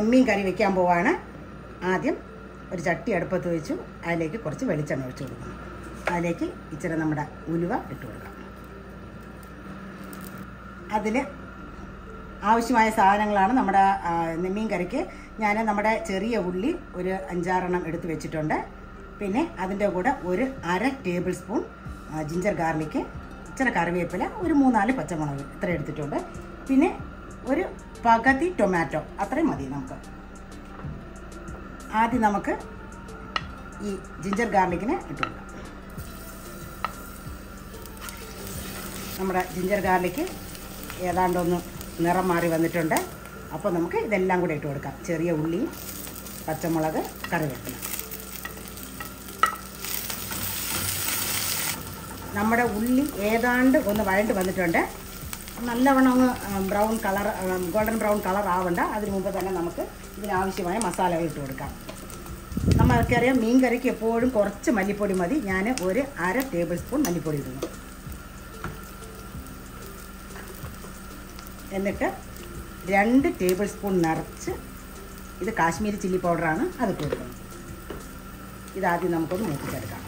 നെമ്മീൻ കറി വെക്കാൻ പോവാണ് ആദ്യം ഒരു ചട്ടി അടുപ്പത്ത് വെച്ചു അതിലേക്ക് കുറച്ച് വെളിച്ചെണ്ണ ഒഴിച്ചു കൊടുക്കണം അതിലേക്ക് ഇച്ചിരി നമ്മുടെ ഉലുവ ഇട്ട് കൊടുക്കാം അതിൽ ആവശ്യമായ സാധനങ്ങളാണ് നമ്മുടെ ആ, നെമ്മീൻ കറിക്ക് ഞാൻ നമ്മുടെ ചെറിയ ഉള്ളി ഒരു അഞ്ചാറെണ്ണം എടുത്ത് വെച്ചിട്ടുണ്ട് പിന്നെ അതിൻ്റെ കൂടെ ഒരു അര ടേബിൾ സ്പൂൺ ആ, ജിഞ്ചർ ഗാർലിക്ക് ഇച്ചിരി കറിവേപ്പില ഒരു മൂന്നാല് പച്ചമുളക് ഇത്ര എടുത്തിട്ടുണ്ട് പിന്നെ ഒരു പകുതി ടൊമാറ്റോ അത്രയും മതി നമുക്ക് ആദ്യം നമുക്ക് ഈ ജിഞ്ചർ ഗാർലിക്കിനെ ഇട്ട് കൊടുക്കാം നമ്മുടെ ജിഞ്ചർ ഗാർലിക്ക് ഏതാണ്ടൊന്ന് നിറം മാറി വന്നിട്ടുണ്ട് അപ്പോൾ നമുക്ക് ഇതെല്ലാം കൂടെ ഇട്ട് കൊടുക്കാം ചെറിയ ഉള്ളി പച്ചമുളക് കറിവേപ്പില നമ്മുടെ ഉള്ളി ഏതാണ്ട് ഒന്ന് വഴണ്ട് വന്നിട്ടുണ്ട് നല്ലവണ്ണം ഒന്ന് brown colour golden brown colour ആവണ്ട അതിന് മുമ്പ് തന്നെ നമുക്ക് ഇതിനാവശ്യമായ മസാലകൾ ഇട്ട് കൊടുക്കാം നമ്മൾക്കറിയാം മീൻ കറിക്ക് എപ്പോഴും കുറച്ച് മല്ലിപ്പൊടി മതി ഞാൻ ഒരു അര ടേബിൾ സ്പൂൺ മല്ലിപ്പൊടി ഇടുന്നു എന്നിട്ട് രണ്ട് ടേബിൾ സ്പൂൺ നിറച്ച് ഇത് കാശ്മീരി ചില്ലി പൗഡറാണ് അത് ഇട്ട് കൊടുക്കുന്നത് ഇതാദ്യം നമുക്കൊന്ന് മൂപ്പിച്ചെടുക്കാം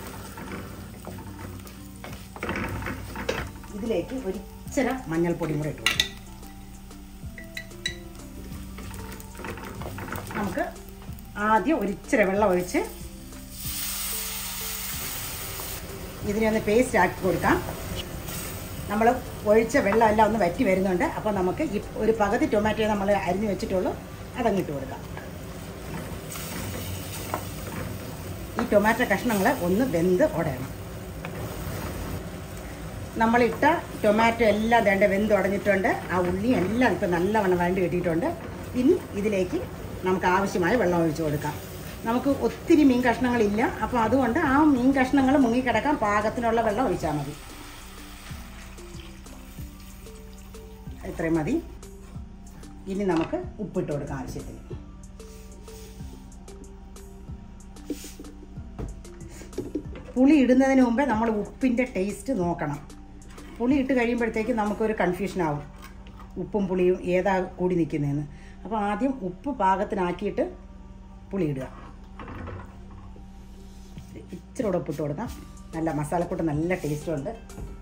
ഇതിലേക്ക് ഒരു ഇച്ചിര മഞ്ഞൾപ്പൊടിയും കൂടെ ഇട്ട് കൊടുക്കാം നമുക്ക് ആദ്യം ഒരു ഇച്ചിരി വെള്ളം ഒഴിച്ച് ഇതിനെ ഒന്ന് പേസ്റ്റ് ആക്കി കൊടുക്കാം നമ്മൾ ഒഴിച്ച വെള്ളം എല്ലാം ഒന്ന് വറ്റി വരുന്നുണ്ട് അപ്പോൾ നമുക്ക് ഈ ഒരു പകുതി ടൊമാറ്റോ നമ്മൾ അരിഞ്ഞ് വെച്ചിട്ടുള്ളൂ അതങ്ങിട്ട് കൊടുക്കാം ഈ ടൊമാറ്റോ കഷ്ണങ്ങൾ ഒന്ന് വെന്ത് ഉടയണം നമ്മളിട്ട ടൊമാറ്റോ എല്ലാം വേണ്ട വെന്ത് ഉടഞ്ഞിട്ടുണ്ട് ആ ഉള്ളി എല്ലാം ഇപ്പം നല്ലവണ്ണം വഴണ്ട് കിട്ടിയിട്ടുണ്ട് ഇനി ഇതിലേക്ക് നമുക്ക് ആവശ്യമായ വെള്ളം ഒഴിച്ചു കൊടുക്കാം നമുക്ക് ഒത്തിരി മീൻ കഷ്ണങ്ങളില്ല അപ്പോൾ അതുകൊണ്ട് ആ മീൻ കഷ്ണങ്ങൾ മുങ്ങിക്കിടക്കാൻ പാകത്തിനുള്ള വെള്ളം ഒഴിച്ചാൽ മതി ഇത്രയും മതി ഇനി നമുക്ക് ഉപ്പിട്ട് കൊടുക്കാം ആവശ്യത്തിന് പുളി ഇടുന്നതിന് മുമ്പേ നമ്മൾ ഉപ്പിൻ്റെ ടേസ്റ്റ് നോക്കണം പുളി ഇട്ട് കഴിയുമ്പോഴത്തേക്ക് നമുക്കൊരു കൺഫ്യൂഷൻ ആവും ഉപ്പും പുളിയും ഏതാ കൂടി നിൽക്കുന്നതെന്ന് അപ്പോൾ ആദ്യം ഉപ്പ് പാകത്തിനാക്കിയിട്ട് പുളി ഇടുക ഇച്ചിരി കൂടെ ഉപ്പിട്ട് കൊടുക്കാം നല്ല മസാലക്കൂട്ട് നല്ല ടേസ്റ്റും ഉണ്ട്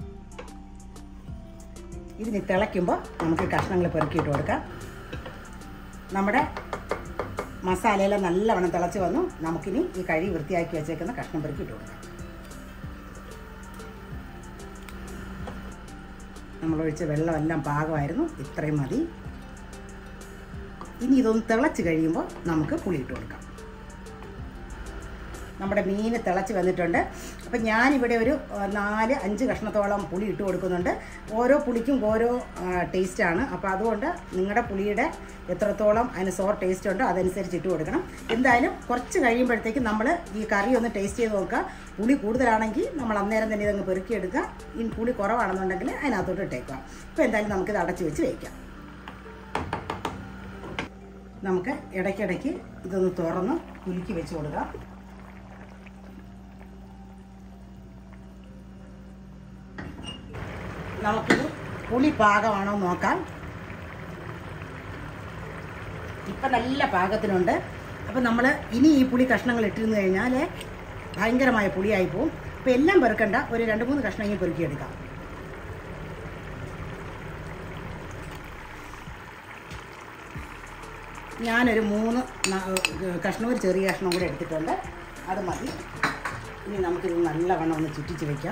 ഇതിന് തിളയ്ക്കുമ്പോൾ നമുക്ക് ഈ കഷ്ണങ്ങൾ പെറുക്കിയിട്ട് കൊടുക്കാം നമ്മുടെ മസാലയെല്ലാം നല്ലവണ്ണം തിളച്ച് വന്നു നമുക്കിനി ഈ കഴി വൃത്തിയാക്കി വെച്ചേക്കുന്ന കഷ്ണം പെറുക്കിയിട്ട് കൊടുക്കാം നമ്മളൊഴിച്ച വെള്ളമെല്ലാം പാകമായിരുന്നു ഇത്രയും മതി ഇനി ഇതൊന്ന് തിളച്ച് കഴിയുമ്പോൾ നമുക്ക് പുളി ഇട്ട് കൊടുക്കാം നമ്മുടെ മീൻ തിളച്ച് വന്നിട്ടുണ്ട് അപ്പം ഞാനിവിടെ ഒരു ആ, നാല് അഞ്ച് കഷ്ണത്തോളം പുളി ഇട്ട് കൊടുക്കുന്നുണ്ട് ഓരോ പുളിക്കും ഓരോ ടേസ്റ്റാണ് അപ്പോൾ അതുകൊണ്ട് നിങ്ങളുടെ പുളിയുടെ എത്രത്തോളം അതിന് സോർ ടേസ്റ്റ് ഉണ്ടോ അതനുസരിച്ച് ഇട്ട് കൊടുക്കണം എന്തായാലും കുറച്ച് കഴിയുമ്പോഴത്തേക്കും നമ്മൾ ഈ കറി ഒന്ന് ടേസ്റ്റ് ചെയ്ത് നോക്കുക പുളി കൂടുതലാണെങ്കിൽ നമ്മൾ അന്നേരം തന്നെ ഇതങ്ങ് പെറുക്കിയെടുക്കുക ഇനി പുളി കുറവാണെന്നുണ്ടെങ്കിൽ അതിനകത്തോട്ട് ഇട്ടേക്കുക ഇപ്പോൾ എന്തായാലും നമുക്കിത് അടച്ച് വെച്ച് വയ്ക്കാം നമുക്ക് ഇടയ്ക്കിടയ്ക്ക് ഇതൊന്ന് തുറന്ന് കുലുക്കി വെച്ച് കൊടുക്കാം നമുക്കിത് പുളി പാകമാണോ നോക്കാം ഇപ്പം നല്ല പാകത്തിനുണ്ട് അപ്പം നമ്മൾ ഇനി ഈ പുളി കഷ്ണങ്ങൾ ഇട്ടിരുന്നു കഴിഞ്ഞാൽ ഭയങ്കരമായ പുളിയായി പോവും അപ്പം എല്ലാം പെറുക്കണ്ട ഒരു രണ്ട് മൂന്ന് കഷ്ണം ഇങ്ങനെ പെറുക്കിയെടുക്കാം ഞാനൊരു മൂന്ന് ന- കഷ്ണം ഒരു ചെറിയ കഷ്ണം കൂടെ എടുത്തിട്ടുണ്ട് അത് മതി ഇനി നമുക്കിത് നല്ലവണ്ണം ഒന്ന് ചുറ്റിച്ച് വയ്ക്കാം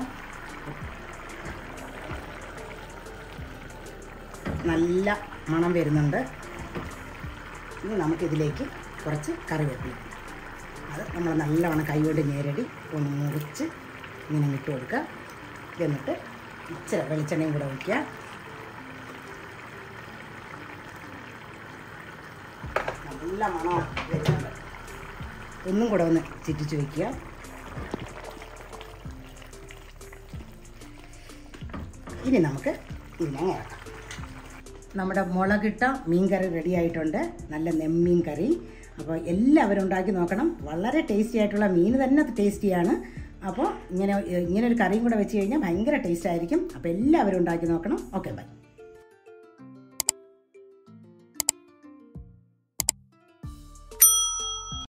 നല്ല മണം വരുന്നുണ്ട് ഇനി നമുക്കിതിലേക്ക് കുറച്ച് കറിവേപ്പില അത് നമ്മൾ നല്ലവണ്ണം കൈകൊണ്ട് നേരടി ഒന്ന് മുറിച്ച് ഇങ്ങനെ ഇട്ട് കൊടുക്കുക എന്നിട്ട് ഇച്ചിരി വെളിച്ചെണ്ണയും കൂടെ ഒഴിക്കുക നല്ല മണം വരുന്നുണ്ട് ഒന്നും കൂടെ ഒന്ന് ചുറ്റിച്ച് വയ്ക്കുക ഇനി നമുക്ക് ഇതിനെ ഇറക്കാം നമ്മുടെ മുളകിട്ട മീൻ കറി റെഡി ആയിട്ടുണ്ട് നല്ല നെമ്മീൻ കറി അപ്പോൾ എല്ലാവരും ഉണ്ടാക്കി നോക്കണം വളരെ ടേസ്റ്റി ആയിട്ടുള്ള മീൻ തന്നെ ടേസ്റ്റിയാണ് അപ്പോൾ ഇങ്ങനെ ഇങ്ങനെ ഒരു കറിയും കൂടെ വെച്ച് കഴിഞ്ഞാൽ ഭയങ്കര ടേസ്റ്റ് ആയിരിക്കും അപ്പോൾ എല്ലാവരും ഉണ്ടാക്കി നോക്കണം ഓക്കെ ബൈ